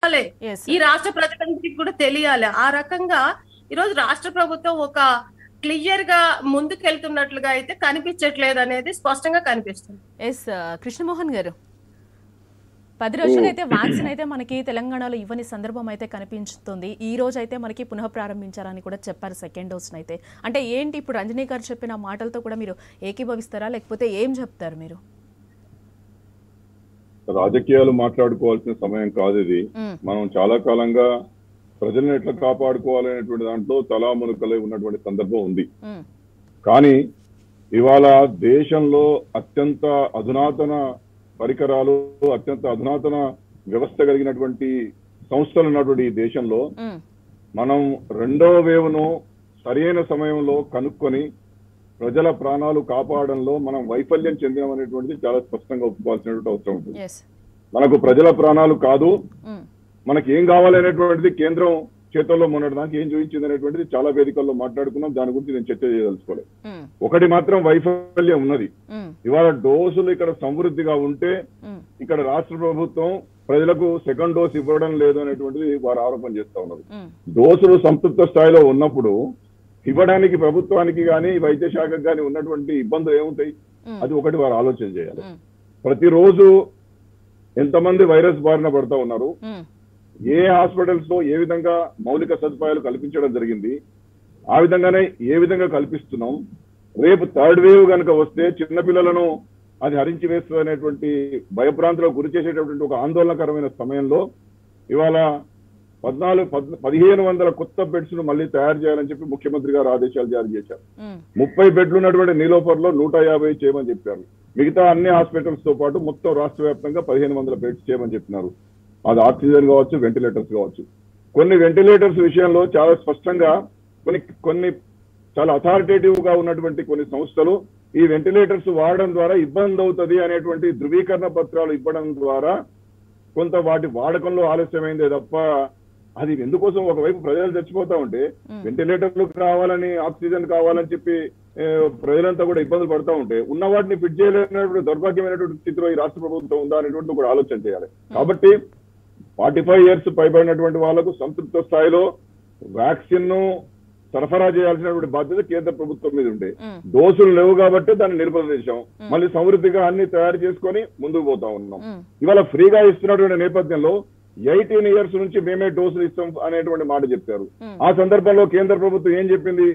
తెలియాలి ఎస్ ఈ రాష్ట్ర ప్రజలందరికీ కూడా తెలియాలి ఆ రకంగా ఈరోజు రాష్ట్ర ప్రభుత్వం ఒక క్లియర్ గా ముందుకెళ్తున్నట్లుగా అయితే కనిపించట్లేదు అనేది స్పష్టంగా కనిపిస్తుంది ఎస్ కృష్ణమోహన్ గారు పది రోజులుగా అయితే వ్యాక్సిన్ అయితే మనకి తెలంగాణలో ఇవ్వని సందర్భం అయితే కనిపించుతుంది ఈ రోజు అయితే మనకి పునః ప్రారంభించారని కూడా చెప్పారు సెకండ్ డోస్ అయితే అంటే ఏంటి ఇప్పుడు రంజనీ గారు చెప్పిన మాటలతో కూడా మీరు ఏకీభవిస్తారా లేకపోతే ఏం చెప్తారు మీరు రాజకీయాలు మాట్లాడుకోవాల్సిన సమయం కాదు ఇది మ్మ్. మనం చాలా కాలంగా ప్రజలను ఎట్లా కాపాడుకోవాలనేటువంటి దాంట్లో తలా మునుకలై ఉన్నటువంటి సందర్భం ఉంది మ్మ్. కానీ ఇవాళ దేశంలో అత్యంత అధునాతన పరికరాలు అత్యంత అధునాతన వ్యవస్థ కలిగినటువంటి సంస్థలు ఉన్నటువంటి ఈ దేశంలో మ్మ్. మనం రెండవ వేవ్ను సరైన సమయంలో కనుక్కొని ప్రజల ప్రాణాలు కాపాడంలో మనం వైఫల్యం చెందినమనేటువంటిది చాలా స్పష్టంగా ఒప్పుకోవాల్సినటువంటి అవసరం ఉంటుంది ఎస్ మనకు ప్రజల ప్రాణాలు కాదు మ్మ్. మనకి ఏం కావాలనేటువంటిది కేంద్రం చేతుల్లో మొన్నటిదానికి ఏం చూపించింది అనేటువంటిది చాలా వేదికల్లో మాట్లాడుకున్నాం దాని గురించి నేను చర్చ చేయదలుచుకోలేదు మ్మ్. ఒకటి మాత్రం వైఫల్యం ఉన్నది మ్మ్. ఇవాళ డోసులు ఇక్కడ సమృద్ధిగా ఉంటే మ్మ్. ఇక్కడ రాష్ట్ర ప్రభుత్వం ప్రజలకు సెకండ్ డోస్ ఇవ్వడం లేదు అనేటువంటిది వారు ఆరోపణ చేస్తా ఉన్నారు మ్మ్. డోసులు సంతృప్త స్థాయిలో ఉన్నప్పుడు ఇవ్వడానికి ప్రభుత్వానికి కానీ వైద్య శాఖకు కానీ ఉన్నటువంటి ఇబ్బందులు ఏముంటాయి మ్మ్. అది ఒకటి వారు ఆలోచన చేయాలి మ్మ్. ప్రతిరోజు ఎంతమంది వైరస్ బారిన పడతా ఉన్నారు మ్మ్. ఏ హాస్పిటల్స్ లో ఏ విధంగా మౌలిక సదుపాయాలు కల్పించడం జరిగింది ఆ విధంగానే ఏ విధంగా కల్పిస్తున్నాం రేపు థర్డ్ వేవ్ కనుక వస్తే చిన్నపిల్లలను అది హరించి వేస్తుంది అనేటువంటి భయభ్రాంతులకు గురి చేసేటటువంటి ఒక ఆందోళనకరమైన సమయంలో ఇవాళ పద్నాలుగు పద్- పదిహేను వందల కొత్త బెడ్స్ ను మళ్ళీ తయారు చేయాలని చెప్పి ముఖ్యమంత్రి గారు ఆదేశాలు జారీ చేశారు మ్మ్. ముప్పై బెడ్లు ఉన్నటువంటి నీలోఫర్ లో నూట యాభై చేయమని చెప్పారు మిగతా అన్ని హాస్పిటల్స్ తో పాటు మొత్తం రాష్ట్ర వ్యాప్తంగా పదిహేను వందల బెడ్స్ చేయమని చెప్పినారు అది ఆక్సిజన్ కావచ్చు వెంటిలేటర్స్ కావచ్చు కొన్ని వెంటిలేటర్స్ విషయంలో చాలా స్పష్టంగా కొన్ని కొన్ని చాలా అథారిటేటివ్ గా ఉన్నటువంటి కొన్ని సంస్థలు ఈ వెంటిలేటర్స్ వాడడం ద్వారా ఇబ్బంది అవుతుంది అనేటువంటి ధృవీకరణ పత్రాలు ఇవ్వడం ద్వారా కొంత వాటి వాడకంలో ఆలస్యమైందే తప్ప అది ఎందుకోసం ఒకవైపు ప్రజలు చచ్చిపోతా ఉంటే మ్మ్. వెంటిలేటర్లు కావాలని ఆక్సిజన్ కావాలని చెప్పి ఏ, ప్రజలంతా కూడా ఇబ్బందులు పడతా ఉంటే ఉన్న వాటిని ఫిట్ చేయలేనటువంటి దౌర్భాగ్యమైనటువంటి స్థితిలో ఈ రాష్ట్ర ప్రభుత్వం ఉందా అనేటువంటి కూడా ఆలోచన చేయాలి కాబట్టి ఫార్టీ ఫైవ్ ఇయర్స్ పైబడినటువంటి వాళ్ళకు సంతృప్త స్థాయిలో వ్యాక్సిన్ ను సరఫరా చేయాల్సినటువంటి బాధ్యత కేంద్ర ప్రభుత్వం మీద ఉండే మ్మ్. డోసులు లేవు కాబట్టి దాన్ని నిలుపదేశాం మ్మ్. మళ్ళీ సమృద్ధిగా అన్ని తయారు చేసుకొని ముందుకు పోతా ఉన్నాం మ్మ్. ఇవాళ ఫ్రీగా ఇస్తున్నటువంటి నేపథ్యంలో ఎయిటీన్ ఇయర్స్ నుంచి మేమే డోసులు ఇస్తాం అనేటువంటి మాట చెప్పారు మ్మ్. ఆ సందర్భంలో కేంద్ర ప్రభుత్వం ఏం చెప్పింది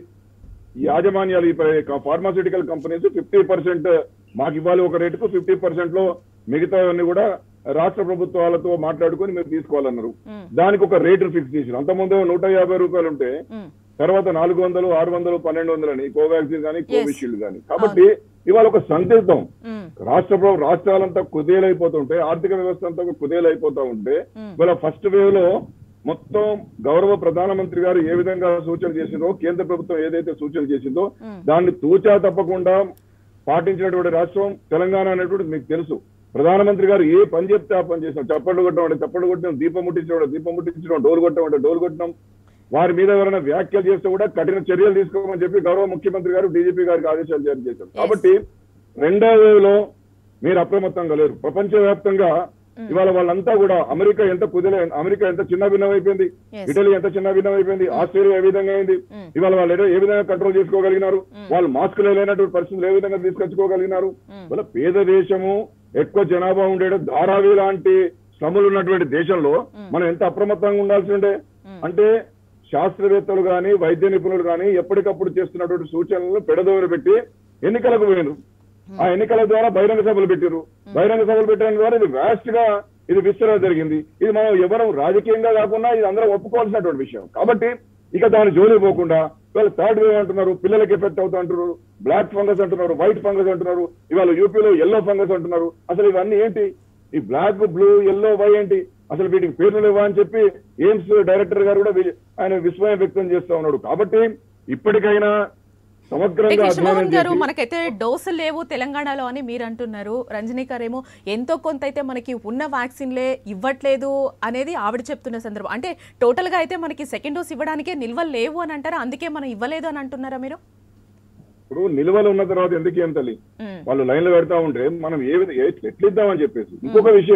ఈ యాజమాన్యాలు ఈ ఫార్మాస్యూటికల్ కంపెనీస్ ఫిఫ్టీ పర్సెంట్ మాకు ఇవ్వాలి ఒక రేటుకు ఫిఫ్టీ పర్సెంట్ లో మిగతావన్నీ కూడా రాష్ట్ర ప్రభుత్వాలతో మాట్లాడుకొని మీరు తీసుకోవాలన్నారు మ్మ్. దానికి ఒక రేటు ఫిక్స్ చేసిన అంతకుముందు నూట యాభై రూపాయలు ఉంటే మ్మ్. తర్వాత నాలుగు వందలు ఆరు వందలు పన్నెండు వందలు అని కోవాక్సిన్ కానీ కోవిషీల్డ్ కానీ కాబట్టి ఇవాళ ఒక సంకేతం మ్మ్. రాష్ట్ర ప్రభు రాష్ట్రాలంతా కుదేలైపోతుంటే ఆర్థిక వ్యవస్థ అంతా కుదేలైపోతా ఉంటే మ్మ్. ఇవాళ ఫస్ట్ వేవ్ లో మొత్తం గౌరవ ప్రధానమంత్రి గారు ఏ విధంగా సూచనలు చేసిందో కేంద్ర ప్రభుత్వం ఏదైతే సూచనలు చేసిందో మ్మ్. దాన్ని తూచా తప్పకుండా పాటించినటువంటి రాష్ట్రం తెలంగాణ అనేటువంటి మీకు తెలుసు ప్రధానమంత్రి గారు ఏ పని చెప్తే ఆ పని చేసాం చప్పట్లు కొట్టడం అంటే చప్పట్లు కొట్టడం దీపం ముట్టించడం దీపం ముట్టించడం డోర్ కొట్టడం అంటే డోర్ కొట్టడం వారి మీద ఎవరైనా వ్యాఖ్యలు చేస్తే కూడా కఠిన చర్యలు తీసుకోమని చెప్పి గౌరవ ముఖ్యమంత్రి గారు డీజీపీ గారికి ఆదేశాలు జారీ చేశారు కాబట్టి రెండో వేవ్ లో మీరు అప్రమత్తంగా లేరు ప్రపంచవ్యాప్తంగా ఇవాళ వాళ్ళంతా కూడా అమెరికా ఎంత కుదిలే అమెరికా ఎంత చిన్న భిన్నం అయిపోయింది Yes. ఇటలీ ఎంత చిన్న భిన్నం అయిపోయింది ఆస్ట్రేలియా ఏ విధంగా అయింది Mm. ఇవాళ వాళ్ళు ఏ- ఏ విధంగా కంట్రోల్ చేసుకోగలిగినారు వాళ్ళు మాస్కులు లేనటువంటి పరిస్థితులు ఏ విధంగా తీసుకొచ్చుకోగలిగినారు Mm. వాళ్ళ పేద దేశము ఎక్కువ జనాభా ఉండే ధారావి లాంటి శ్రమలు ఉన్నటువంటి దేశంలో మనం ఎంత అప్రమత్తంగా ఉండాల్సి ఉండే Mm. అంటే శాస్త్రవేత్తలు గాని వైద్య నిపుణులు గాని ఎప్పటికప్పుడు చేస్తున్నటువంటి సూచనలను పెడదోరు పెట్టి ఎన్నికలకు పోయినారు ఆ ఎన్నికల ద్వారా బహిరంగ సభలు పెట్టారు బహిరంగ సభలు పెట్టడం ద్వారా ఇది వ్యాస్ట్ గా ఇది విస్తరణ జరిగింది ఇది మనం ఎవరం రాజకీయంగా కాకుండా ఇది అందరం ఒప్పుకోవాల్సినటువంటి విషయం కాబట్టి ఇక దాని జోలి పోకుండా ఇవాళ థర్డ్ వేవ్ అంటున్నారు పిల్లలకి ఎఫెక్ట్ అవుతా అంటున్నారు బ్లాక్ ఫంగస్ అంటున్నారు వైట్ ఫంగస్ అంటున్నారు ఇవాళ యూపీలో ఎల్లో ఫంగస్ అంటున్నారు అసలు ఇవన్నీ ఏంటి ఈ బ్లాక్ బ్లూ ఎల్లో వై ఏంటి అసలు వీటికి పేర్లు లేవా అని చెప్పి ఎయిమ్స్ డైరెక్టర్ గారు కూడా వి- ఆయన విస్మయం వ్యక్తం చేస్తా ఉన్నాడు కాబట్టి ఇప్పటికైనా అంటే సమగ్రంగా కృష్ణమోహన్ అధ్యయనం గారు చేసి మనకైతే డోసులు లేవు తెలంగాణలో అని మీరు అంటున్నారు రంజనీ గారు ఏమో ఎంతో కొంత అయితే మనకి ఉన్న వ్యాక్సిన్లే ఇవ్వట్లేదు అనేది ఆవిడ చెప్తున్న సందర్భం అంటే టోటల్ గా అయితే మనకి సెకండ్ డోస్ ఇవ్వడానికే నిల్వలు లేవు అని అంటారా అందుకే మనం ఇవ్వలేదు అని అంటున్నారా మీరు ఇప్పుడు నిల్వలు ఉన్న తర్వాత ఎందుకు ఏం తల్లి ఉమ్, వాళ్ళు లైన్లో పెడతా ఉంటే మనం ఏ విధ- ఏ- ఎట్లా ఇద్దామని చెప్పేసి ఇంకొక విషయము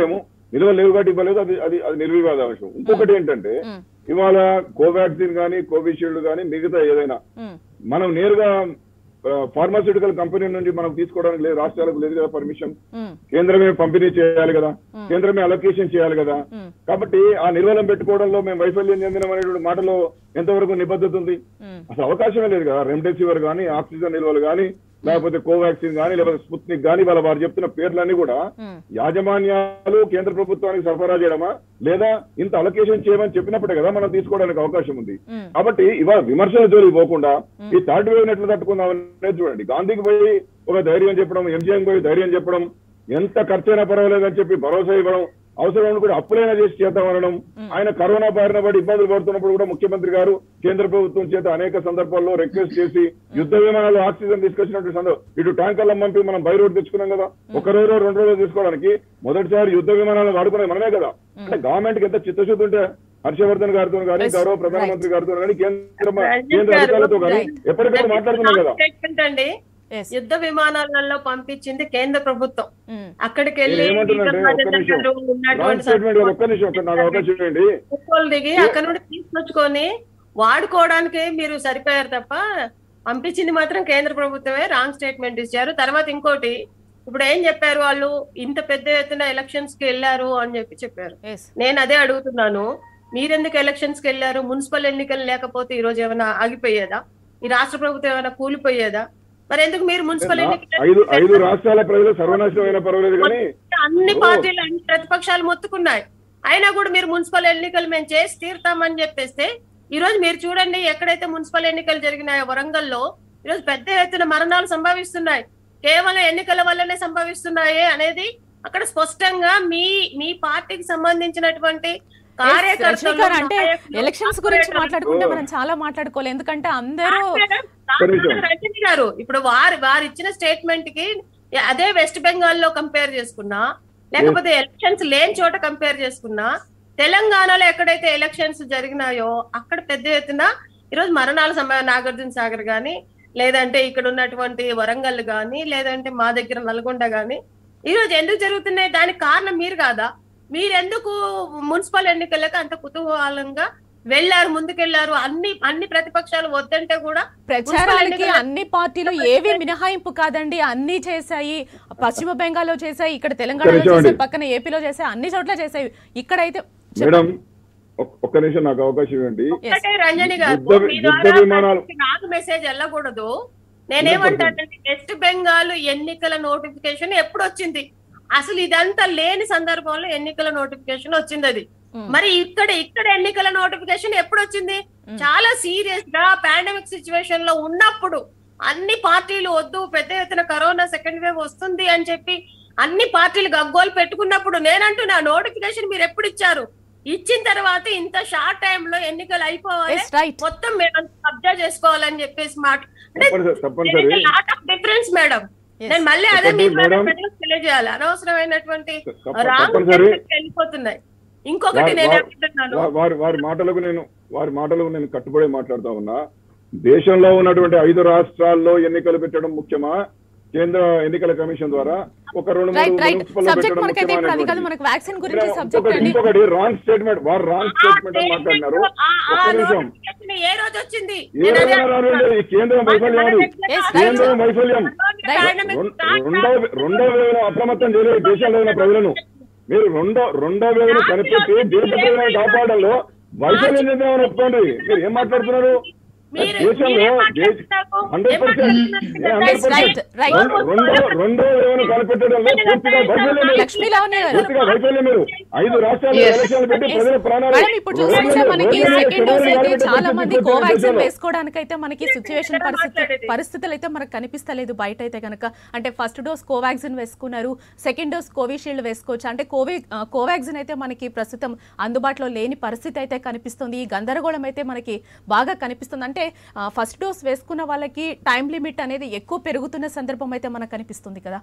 నిల్వ లేవు కాబట్టి ఇవ్వలేదు అది అది అది నిర్వివాద అంశం ఇంకొకటి ఏంటంటే ఉమ్, ఇవాళ కోవాక్సిన్ కానీ కోవిషీల్డ్ కానీ మిగతా ఏదైనా ఉమ్, మనం నేరుగా ఫార్మాస్యూటికల్ కంపెనీ నుండి మనం తీసుకోవడానికి లేదు రాష్ట్రాలకు లేదు కదా పర్మిషన్ ఉమ్, కేంద్రమే పంపిణీ చేయాలి కదా కేంద్రమే అలొకేషన్ చేయాలి కదా ఉమ్, కాబట్టి ఆ నిర్వహణ పెట్టుకోవడంలో మేము వైఫల్యం చెందిన అనేటువంటి మాటలో ఎంతవరకు నిబద్ధత ఉంది ఉమ్. అసలు అవకాశమే లేదు కదా రెమ్డెసివిర్ కానీ ఆక్సిజన్ నిల్వలు కానీ లేకపోతే కోవాక్సిన్ కానీ లేకపోతే స్పుత్నిక్ కానీ వాళ్ళ వారు చెప్తున్న పేర్లన్నీ కూడా ఉమ్. యాజమాన్యాలు కేంద్ర ప్రభుత్వానికి సరఫరా చేయడమా లేదా ఇంత అలొకేషన్ చేయమని చెప్పినప్పుడే కదా మనం తీసుకోవడానికి అవకాశం ఉంది ఉమ్. కాబట్టి ఇవాళ విమర్శల జోలికి పోకుండా ఈ థర్డ్ వేవ్ ఎట్లా తట్టుకుందాం అనేది చూడండి గాంధీకి పోయి ఒక ధైర్యం చెప్పడం ఎంజీఎం పోయి ధైర్యం చెప్పడం ఎంత ఖర్చైనా పర్వాలేదని చెప్పి భరోసా ఇవ్వడం అవసరం కూడా అప్పులైనా చేసి చేద్దాం అనడం ఆయన కరోనా బారిన పడి ఇబ్బందులు పడుతున్నప్పుడు కూడా ముఖ్యమంత్రి గారు కేంద్ర ప్రభుత్వం చేత అనేక సందర్భాల్లో రిక్వెస్ట్ చేసి యుద్ధ విమానాలు ఆక్సిజన్ తీసుకొచ్చినట్టు సందర్భం ఇటు ట్యాంకర్ల పంపి మనం బై రోడ్ తెచ్చుకున్నాం కదా ఒక రోజు రెండు రోజులు తీసుకోవడానికి మొదటిసారి యుద్ధ విమానాలు వాడుకునేది మనమే కదా అంటే గవర్నమెంట్ కి ఎంత చిత్తశుద్ధి ఉంటే హర్షవర్ధన్ గారితో కానీ Yes, గౌరవ ప్రధానమంత్రి గారితో కానీ కేంద్ర Right. కేంద్ర అధికారులతో కానీ Right. ఎప్పటికప్పుడు మాట్లాడుతున్నాం కదా స్టేట్మెంట్ అండి Yes. యుద్ధ విమానాలలో పంపించింది కేంద్ర ప్రభుత్వం ఉమ్. అక్కడికి వెళ్ళి నేను ఏమంటున్నానంటే, వీళ్ళ ఒక్క నిమిషం. బాధ్యతలు ఉన్నటువంటి రాంగ్ స్టేట్మెంట్ కాదు, ఒక్క నిమిషం ఒక్క నాకు అవకాశం ఇవ్వండి ఫోటోలు దిగి అక్కడ నుండి తీసుకొచ్చుకొని వాడుకోవడానికి మీరు సరిపోయారు తప్ప పంపించింది మాత్రం కేంద్ర ప్రభుత్వమే రాంగ్ స్టేట్మెంట్ ఇచ్చారు తర్వాత ఇంకోటి ఇప్పుడు ఏం చెప్పారు వాళ్ళు ఇంత పెద్ద ఎత్తున ఎలక్షన్స్ కి వెళ్ళారు అని చెప్పి చెప్పారు Yes. నేను అదే అడుగుతున్నాను మీరెందుకు ఎలక్షన్స్ కి వెళ్ళారు మున్సిపల్ ఎన్నికలు లేకపోతే ఈ రోజు ఏమైనా ఆగిపోయేదా ఈ రాష్ట్ర ప్రభుత్వం ఏమైనా కూలిపోయేదా మరి ఎందుకు మీరు మున్సిపల్ ఐదు ఐదు ఎన్నికలు రాష్ట్రాల ప్రజలు సర్వనాశనం అయినా పర్వాలేదు కానీ అన్ని పార్టీలు అన్ని ప్రతిపక్షాలు మొత్తుకున్నాయి అయినా కూడా మీరు మున్సిపల్ ఎన్నికలు మేము చేసి తీరుతామని చెప్పేస్తే ఈ రోజు మీరు చూడండి ఎక్కడైతే మున్సిపల్ ఎన్నికలు జరిగినాయో వరంగల్లో ఈ రోజు పెద్ద ఎత్తున మరణాలు సంభవిస్తున్నాయి కేవలం ఎన్నికల వల్లనే సంభవిస్తున్నాయి అనేది అక్కడ స్పష్టంగా మీ మీ పార్టీకి సంబంధించినటువంటి కార్యకర్తలు, రజనీ గారు అంటే నాయకులు, ఎలక్షన్స్ గురించి కార్పొరేటర్లు, మాట్లాడుకుంటే మనం చాలా మాట్లాడుకోవాలి ఎందుకంటే అందరూ నిమిషం. రజనీ గారు ఇప్పుడు వారు వారు ఇచ్చిన స్టేట్మెంట్ కి అదే వెస్ట్ బెంగాల్ లో కంపేర్ చేసుకున్నా లేకపోతే ఎలక్షన్స్ లేని చోట కంపేర్ చేసుకున్నా తెలంగాణలో ఎక్కడైతే ఎలక్షన్స్ జరిగినాయో అక్కడ పెద్ద ఎత్తున ఈరోజు మరణాల సమయం నాగార్జున సాగర్ గాని లేదంటే ఇక్కడ ఉన్నటువంటి వరంగల్ గాని లేదంటే మా దగ్గర నల్గొండ గాని ఈ రోజు ఎందుకు జరుగుతున్నాయి దానికి కారణం మీరు కాదా మీరెందుకు మున్సిపల్ ఎన్నికలకు అంత కుతూహలంగా వెళ్ళారు ముందుకెళ్లారు అన్ని అన్ని ప్రతిపక్షాలు వద్దంటే కూడా ప్రచారాలకి ఎన్నికల- అన్ని పార్టీలు ఏవి మినహాయింపు కాదండి అన్ని చేశాయి పశ్చిమ బెంగాల్లో చేశాయి ఇక్కడ తెలంగాణలో నిమిషం చేశాయి అండి. పక్కన ఏపీలో చేశాయి అన్ని చోట్ల చేశాయి ఇక్కడైతే మేడం ఒక్- ఒక్క నిమిషం నాకు అవకాశం ఇవ్వండి ఒకటే రంజని గారు యుద్ధ- మీ యుద్ధ ద్వారా విమానాలు- ప్రజలకి నాకు మెసేజ్ వెళ్ళకూడదు నేనేమంటానంటే వెస్ట్ బెంగాల్ ఎన్నికల నోటిఫికేషన్ ఎప్పుడు వచ్చింది అసలు ఇదంతా లేని సందర్భంలో ఎన్నికల నోటిఫికేషన్ వచ్చింది అది మ్మ్. మరి ఇక్కడ ఇక్కడ ఎన్నికల నోటిఫికేషన్ ఎప్పుడు వచ్చింది చాలా సీరియస్ గా పాండమిక్ సిచ్యువేషన్ లో ఉన్నప్పుడు అన్ని పార్టీలు వద్దు పెద్ద ఎత్తున కరోనా సెకండ్ వేవ్ వస్తుంది అని చెప్పి అన్ని పార్టీలు గగ్గోలు పెట్టుకున్నప్పుడు నేనంటున్నా నోటిఫికేషన్ మీరు ఎప్పుడు ఇచ్చారు ఇచ్చిన తర్వాత ఇంత షార్ట్ టైం లో ఎన్నికలు అయిపోవాలి ఎస్ రైట్ మొత్తం మేము కబ్జా చేసుకోవాలని చెప్పేసి మాట తప్పనిసరి తప్పనిసరి lot of difference madam Yes. నేను మళ్ళీ అదే మీ చెప్పండి, ద్వారా మేడం. ప్రజలకు తెలియజేయాలి అనవసరమైనటువంటి తప్ప- రాంగ్ తప్పనిసరి వెళ్ళిపోతున్నాయి ఇంకొకటి వారి- నేను వారి- ఏమంటున్నాను వా- వారి వారి మాటలకు నేను వారి మాటలకు నేను కట్టుబడి మాట్లాడుతా ఉన్నా దేశంలో ఉన్నటువంటి ఐదు రాష్ట్రాల్లో ఎన్నికలు పెట్టడం ముఖ్యమా కేంద్ర ఎన్నికల కమిషన్ ద్వారా ఒక రెండు మూడు రైట్ రైట్ మున్సిపల్లో సబ్జెక్ట్ పెట్టడం మనకైతే ఇప్పుడు అది కాదు ముఖ్యమైనటువంటి. మనకు వ్యాక్సిన్ గురించి ఇక్కడ సబ్జెక్ట్ ఇంకొకటి అండి ఇంకొకటి రాంగ్ స్టేట్మెంట్ వారు రాంగ్ స్టేట్మెంట్ అని మాట్లాడినారు ఆ- ఆ ఒక్క నిమిషం notification ఏ రోజు వచ్చింది ఏ నేను అదే రోజైనా రానివ్వండి, ఈ కేంద్రం వైఫల్యం అది. Yes, right. కేంద్రం వైఫల్యం Right. రెం- రెండో రెండో వేలను అప్రమత్తం చేయలేదు దేశంలో ఉన్న ప్రజలను మీరు రెండో రెండో వేలను కనిపెట్టి దేశ ప్రజలను కాపాడంలో వైఫల్యం చెందామని ఒప్పుకోండి మీరు ఏం మాట్లాడుతున్నారు మీరు- దేశంలో మీరేం మాట్లాడుతున్నారు? హండ్రెడ్ ఏం పర్సెంట్ మాట్లాడుతున్నారు? Yes, right, right. రెండో రెండో వేలను కనిపెట్టడంలో పూర్తిగా వైఫల్యం మీరు. లక్ష్మీ లావణ్య గారు పూర్తిగా వైఫల్యం మీరు ఐదు రాష్ట్రాల్లో Yes. ఎలక్షన్లు పెట్టి ప్రజల ప్రాణాలు మేడం ఇప్పుడు చూసుకుంటే రోడ్ల మీద- మనకి రోడ్ల మీద సెకండ్ డోస్ శవాలు అయితే నిలబెట్టే చాలా పరిస్థితి మంది వచ్చింది కోవాక్సిన్ దేశంలో. వేసుకోవడానికి అయితే మనకి సిచ్యువేషన్ పరిస్థితి మాట్లాడేది. పరిస్థితులు అయితే మనకు కనిపిస్తలేదు బయట అయితే కనుక అంటే ఫస్ట్ డోస్ కోవాక్సిన్ వేసుకున్నారు సెకండ్ డోస్ కోవిషీల్డ్ వేసుకోవచ్చు అంటే కోవి ఆ, కోవాక్సిన్ అయితే మనకి ప్రస్తుతం అందుబాటులో లేని పరిస్థితి అయితే కనిపిస్తుంది ఈ గందరగోళం అయితే మనకి బాగా కనిపిస్తుంది అంటే ఫస్ట్ డోస్ వేసుకున్న వాళ్ళకి టైం లిమిట్ అనేది ఎక్కువ పెరుగుతున్న సందర్భం అయితే మనకు కనిపిస్తుంది కదా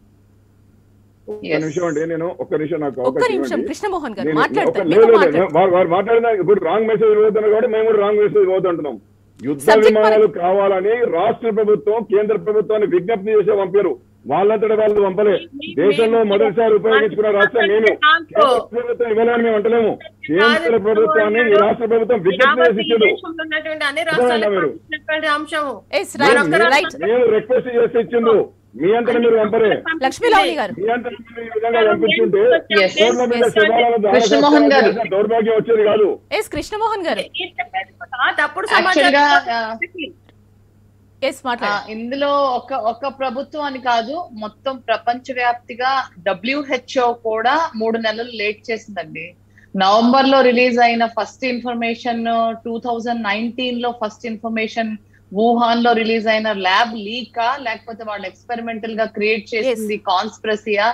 ఒక్క నిమిషం అండి నేను ఒక్క నిమిషం నాకు ఒక్క అవకాశం నిమిషం ఇవ్వండి. కృష్ణమోహన్ గారు నేను- మాట్లాడతారు ఒక- మీకు లేదు, లేదు, మాట్లాడతారు వారు వారు మాట్లాడిన ఇప్పుడు రాంగ్ మెసేజ్ పోతున్నారు కాబట్టి మేము కూడా రాంగ్ మెసేజ్ పోతుంటున్నాం యుద్ధ Subject విమానాలు కావాలని రాష్ట్ర ప్రభుత్వం కేంద్ర ప్రభుత్వాన్ని విజ్ఞప్తి చేసే పంపారు వాళ్ళంతటా వాళ్ళు పంపలే దేశంలో మొదటిసారి ఉపయోగించుకున్న రాష్ట్రం నేను కేంద్ర ప్రభుత్వం ఇవ్వాలని మేము అంటలేము కేంద్ర ప్రభుత్వాన్ని ఈ రాష్ట్ర ప్రభుత్వం విజ్ఞప్తి చేసి ఇచ్చిండు దేశంలో ఉన్నటువంటి అన్ని అర్థమైందా రాష్ట్రాలకు మీరు? పంపించినటువంటి అంశము ఎస్ రైట్ మరొక రైట్ మేము రిక్వెస్ట్ చేసి ఇచ్చిండు మీ అంతటా మీరు పంపరే లక్ష్మీలవణి గారు మీ అంతటా మీరు ఈ విధంగా పంపించుంటే Yes. కోట్ల మీద Yes. శివాలను దాన కృష్ణమోహన్ గారు. చేసిన దౌర్భాగ్యం వచ్చేది కాదు ఎస్ కృష్ణమోహన్ గారు మీరు చెప్పేది కూడా తప్పుడు Actually గా, సమాచారం ఎస్ ఆ, మాట్లాడండి ఇందులో ఒక ఒక ప్రభుత్వం అని కాదు మొత్తం ప్రపంచ వ్యాప్తిగా డబ్ల్యూహెచ్ఓ కూడా మూడు నెలలు లేట్ చేసిందండి నవంబర్ లో రిలీజ్ అయిన first information two thousand nineteen లో ఫస్ట్ ఇన్ఫర్మేషన్ వుహాన్ లో రిలీజ్ అయిన ల్యాబ్ లీకా లేకపోతే వాళ్ళు ఎక్స్పెరిమెంటల్ గా క్రియేట్ చేసింది కాన్స్పిరసియా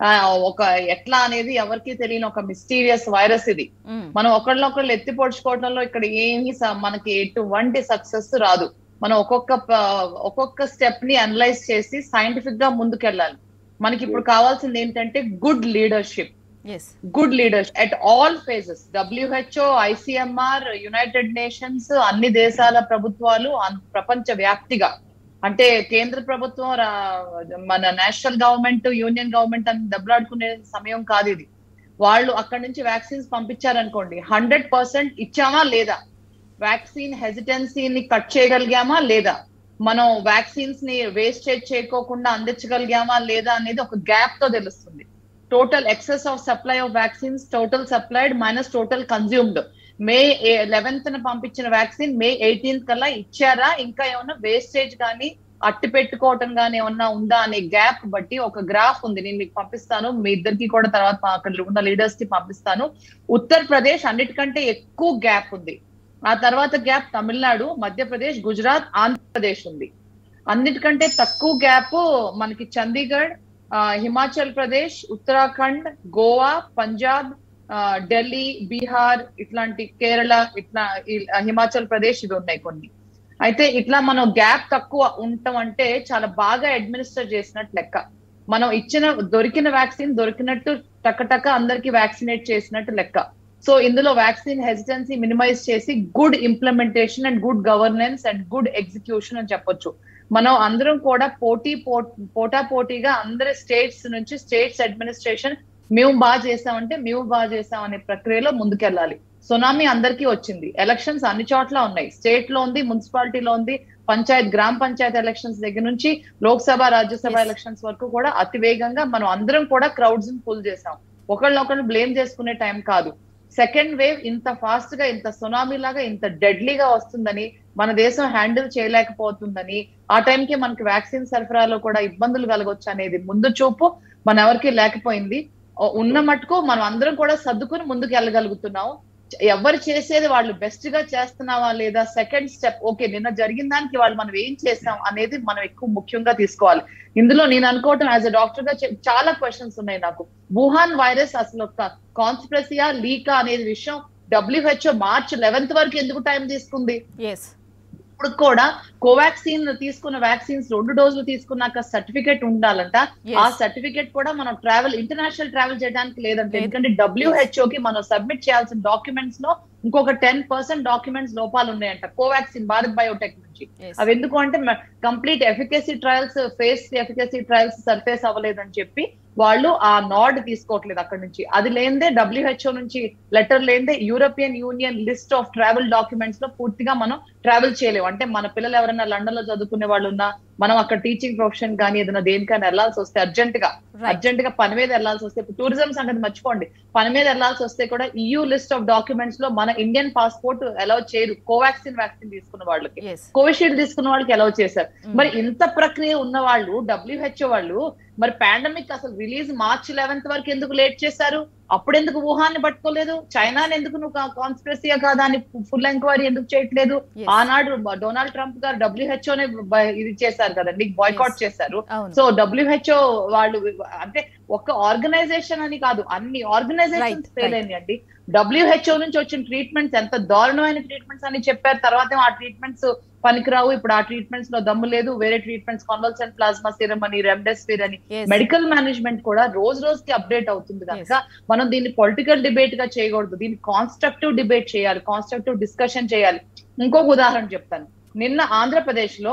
ఒక ఎట్లా అనేది ఎవరికి తెలియని ఒక మిస్టీరియస్ వైరస్ ఇది మ్మ్. మనం ఒకళ్ళొకళ్ళు ఎత్తి పొడుచుకోవడంలో ఇక్కడ ఏమి స- మనకి ఎటువంటి సక్సెస్ రాదు మనం ఒక్కొక్క ప- ఒక్కొక్క స్టెప్ ని అనలైజ్ చేసి సైంటిఫిక్ గా ముందుకెళ్ళాలి మనకి ఇప్పుడు కావాల్సింది ఏంటంటే good leadership yes good leaders at all phases WHO ICMR United Nations అన్ని దేశాల ప్రభుత్వాలు అన్- ప్రపంచ వ్యాప్తిగా అంటే కేంద్ర ప్రభుత్వం రా- మన నేషనల్ గవర్నమెంట్ యూనియన్ గవర్నమెంట్ అని దెబ్బలాడుకునే సమయం కాదు ఇది వాళ్ళు అక్కడ నుంచి వ్యాక్సిన్స్ పంపించారనుకోండి హండ్రెడ్ పర్సెంట్ ఇచ్చామా లేదా వ్యాక్సిన్ హెసిటెన్సీని కట్ చేయగలిగామా లేదా మనం వ్యాక్సిన్స్ ని వేస్టేజ్ చేయకోకుండా అందించగలిగామా లేదా అనేది ఒక గ్యాప్ తో తెలుస్తుంది total excess of supply of vaccines total supplied minus total consumed May eleventh న పంపించిన వ్యాక్సిన్ మే ఎయిటీన్త్ కల్లా ఇచ్చారా ఇంకా ఏమన్నా వేస్టేజ్ కానీ అట్టి పెట్టుకోవటం కానీ ఏమన్నా ఉందా అనే గ్యాప్ బట్టి ఒక గ్రాఫ్ ఉంది నేను మీకు పంపిస్తాను మీ ఇద్దరికి కూడా తర్వాత మా అక్కడ ఉన్న లీడర్స్ కి పంపిస్తాను ఉత్తరప్రదేశ్ అన్నిటికంటే ఎక్కువ గ్యాప్ ఉంది ఆ తర్వాత గ్యాప్ తమిళనాడు మధ్యప్రదేశ్ గుజరాత్ ఆంధ్రప్రదేశ్ ఉంది అన్నిటికంటే తక్కువ గ్యాప్ మనకి చండీగఢ్ ఆ, హిమాచల్ ప్రదేశ్ ఉత్తరాఖండ్ గోవా పంజాబ్ ఆ, ఢిల్లీ బీహార్ ఇట్లాంటి కేరళ ఇట్లా ఈ- హిమాచల్ ప్రదేశ్ ఇవి ఉన్నాయి కొన్ని అయితే ఇట్లా మనం గ్యాప్ తక్కువ ఉండటం అంటే చాలా బాగా అడ్మినిస్టర్ చేసినట్టు లెక్క మనం ఇచ్చిన దొరికిన వ్యాక్సిన్ దొరికినట్టు టక్కటక్క అందరికి వ్యాక్సినేట్ చేసినట్టు లెక్క సో ఇందులో వ్యాక్సిన్ హెసిటెన్సీ మినిమైజ్ చేసి good implementation and good governance and good execution అని చెప్పొచ్చు మనం అందరం కూడా పోటీ పో- పోటా పోటీగా అందరి స్టేట్స్ నుంచి స్టేట్స్ అడ్మినిస్ట్రేషన్ మేము బాగా చేసామంటే మేము బాగా చేసాం అనే ప్రక్రియలో ముందుకెళ్ళాలి సునామీ అందరికీ వచ్చింది ఎలక్షన్స్ అన్ని చోట్ల ఉన్నాయి స్టేట్ లో ఉంది మున్సిపాలిటీలో ఉంది పంచాయత్ గ్రామ పంచాయత్ ఎలక్షన్స్ దగ్గర నుంచి లోక్సభ రాజ్యసభ Yes. ఎలక్షన్స్ వరకు కూడా అతి వేగంగా మనం అందరం కూడా క్రౌడ్స్ పుల్ చేసాం ఒకళ్ళనొకళ్ళు బ్లేమ్ చేసుకునే టైం కాదు సెకండ్ వేవ్ ఇంత ఫాస్ట్ గా ఇంత సునామీ లాగా ఇంత డెడ్లీగా వస్తుందని మన దేశం హ్యాండిల్ చేయలేకపోతుందని ఆ టైంకి మనకి వ్యాక్సిన్ సరఫరాలో కూడా ఇబ్బందులు కలగొచ్చు అనేది ముందు చూపు మన ఎవరికి లేకపోయింది ఓ- ఉన్న మటుకు మనం అందరం కూడా సర్దుకుని ముందుకు వెళ్ళగలుగుతున్నాం ఎవరు చేసేది వాళ్ళు బెస్ట్ గా చేస్తున్నావా లేదా సెకండ్ స్టెప్ ఓకే నిన్న జరిగిన దానికి వాళ్ళు మనం ఏం చేసాం అనేది మనం ఎక్కువ ముఖ్యంగా తీసుకోవాలి ఇందులో నేను అనుకోవటం యాజ్ అ డాక్టర్ గా చె- చాలా క్వశ్చన్స్ ఉన్నాయి నాకు వుహాన్ వైరస్ అసలు ఒక కాన్స్పిరసియా లీకా అనేది విషయం డబ్ల్యూహెచ్ఓ మార్చ్ లెవెన్త్ వరకు ఎందుకు టైం తీసుకుంది ఎస్ ఇప్పుడు కూడా కోవాక్సిన్ తీసుకున్న వ్యాక్సిన్స్ రెండు డోసులు తీసుకున్నాక సర్టిఫికేట్ ఉండాలంట Yes. ఆ సర్టిఫికేట్ కూడా మనం ట్రావెల్ ఇంటర్నేషనల్ ట్రావెల్ చేయడానికి లేదంట లేదు. ఎందుకంటే డబ్ల్యూహెచ్ఓ కి మనం సబ్మిట్ చేయాల్సిన డాక్యుమెంట్స్ లో ఇంకొక టెన్ పర్సెంట్ డాక్యుమెంట్స్ లోపాలు ఉన్నాయంట కోవాక్సిన్ భారత్ బయోటెక్ నుంచి Yes. అవి ఎందుకు అంటే complete efficacy trials phase efficacy trials surface అవ్వలేదని చెప్పి వాళ్ళు ఆ నాడ్ తీసుకోవట్లేదు అక్కడ నుంచి అది లేనిదే డబ్ల్యూహెచ్ఓ నుంచి లెటర్ లేనిదే European Union list of travel documents లో పూర్తిగా మనం ట్రావెల్ చేయలేము అంటే మన పిల్లలు ఎవరైనా లండన్ లో చదువుకునే వాళ్ళు ఉన్నా మనం అక్కడ టీచింగ్ ప్రొఫెషన్ కానీ ఏదైనా దేనికైనా వెళ్లాల్సి వస్తే అర్జెంట్ గా Right. అర్జెంట్ గా పని మీద వెళ్లాల్సి వస్తే ఇప్పుడు టూరిజం సంగతి మర్చిపోండి పని మీద వెళ్లాల్సి వస్తే కూడా ఈయూ లిస్ట్ ఆఫ్ డాక్యుమెంట్స్ లో మన ఇండియన్ పాస్పోర్ట్ అలౌ చేయరు కోవాక్సిన్ వ్యాక్సిన్ తీసుకున్న వాళ్ళకి ఎస్ కోవిషీల్డ్ తీసుకున్న వాళ్ళకి అలౌ చేశారు Mm. మరి ఇంత ప్రక్రియ ఉన్న వాళ్ళు డబ్ల్యూహెచ్ఓ వాళ్ళు మరి పాండమిక్ అసలు రిలీజ్ మార్చ్ లెవెన్త్ వరకు ఎందుకు లేట్ చేశారు అప్పుడు ఎందుకు వుహాన్ని పట్టుకోలేదు చైనాని ఎందుకు నువ్వు కాన్స్పిరసీయా కాదా అని ఫుల్ ఎంక్వైరీ ఎందుకు చేయట్లేదు Yes. ఆనాడు డొనాల్డ్ ట్రంప్ గారు డబ్ల్యూహెచ్ఓనే ఇది చేశారు కదండి బాయ్కాట్ Yes. చేశారు అవును సో డబ్ల్యూహెచ్ఓ వాళ్ళు అంటే ఒక ఆర్గనైజేషన్ అని కాదు అన్ని ఆర్గనైజేషన్స్ Right, ఫెయిల్ right. అయ్యండి డబ్ల్యూహెచ్ఓ నుంచి వచ్చిన ట్రీట్మెంట్స్ ఎంత దారుణమైన ట్రీట్మెంట్స్ అని చెప్పారు తర్వాత ఆ ట్రీట్మెంట్స్ పనికిరావు ఇప్పుడు ఆ ట్రీట్మెంట్స్ లో దమ్ము లేదు వేరే ట్రీట్మెంట్స్ కాన్వల్సెంట్ ప్లాస్మా సిరం అని రెమ్డెసివిర్ అని Yes. మెడికల్ మేనేజ్మెంట్ కూడా రోజు రోజుకి అప్డేట్ అవుతుంది కనుక మనం దీన్ని పొలిటికల్ డిబేట్ గా చేయకూడదు దీన్ని కాన్స్ట్రక్టివ్ డిబేట్ చేయాలి కాన్స్ట్రక్టివ్ డిస్కషన్ చేయాలి ఇంకొక ఉదాహరణ చెప్తాను నిన్న ఆంధ్రప్రదేశ్ లో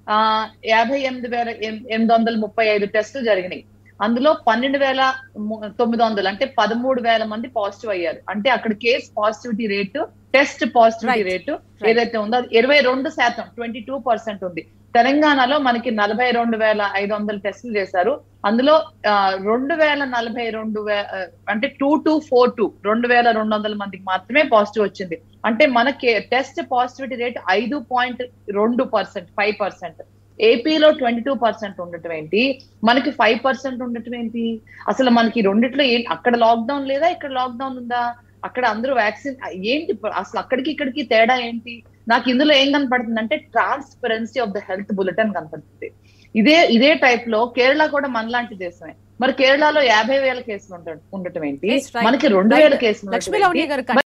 ఆ యాభై ఎనిమిది వేల ఎం- ఎనిమిది వందల ముప్పై ఐదు టెస్టులు జరిగినాయి అందులో పన్నెండు వేల ము- తొమ్మిది వందలు అంటే పదమూడు వేల మంది పాజిటివ్ అయ్యారు అంటే అక్కడ case positivity rate test positivity Right. Rate Right. ఏదైతే ఉందో అది ఇరవై రెండు శాతం ట్వంటీ టూ పర్సెంట్ ఉంది తెలంగాణలో మనకి నలభై రెండు వేల ఐదు వందల టెస్టులు చేశారు అందులో ఆ, రెండు వేల నలభై రెండు వే ఆ, అంటే టూ టూ ఫోర్ టూ రెండు వేల రెండు వందల మందికి మాత్రమే పాజిటివ్ వచ్చింది అంటే మనకి టెస్ట్ పాజిటివిటీ రేట్ ఐదు పాయింట్ రెండు పర్సెంట్ ఫైవ్ పర్సెంట్ ఏపీలో ట్వంటీ టూ పర్సెంట్ ఉండటం ఏంటి మనకి ఫైవ్ పర్సెంట్ ఉండటం ఏంటి అసలు మనకి రెండిట్లో ఏ- అక్కడ లాక్డౌన్ లేదా ఇక్కడ లాక్డౌన్ ఉందా అక్కడ అందరూ వ్యాక్సిన్ ఏంటి ఇప్పుడు అసలు అక్కడికి ఇక్కడికి తేడా ఏంటి నాకు ఇందులో ఏం కనపడుతుంది అంటే transparency of the health bulletin కనపడుతుంది ఇదే ఇదే టైప్ లో కేరళ కూడా మనలాంటి దేశమే మరి కేరళలో యాభై వేల కేసులు ఉండటం ఉండటం ఏంటి Yes, right. మనకి రెండు Right. వేల కేసులు ఉండటం లక్ష్మీ ఏంటి? లవణ్య గారు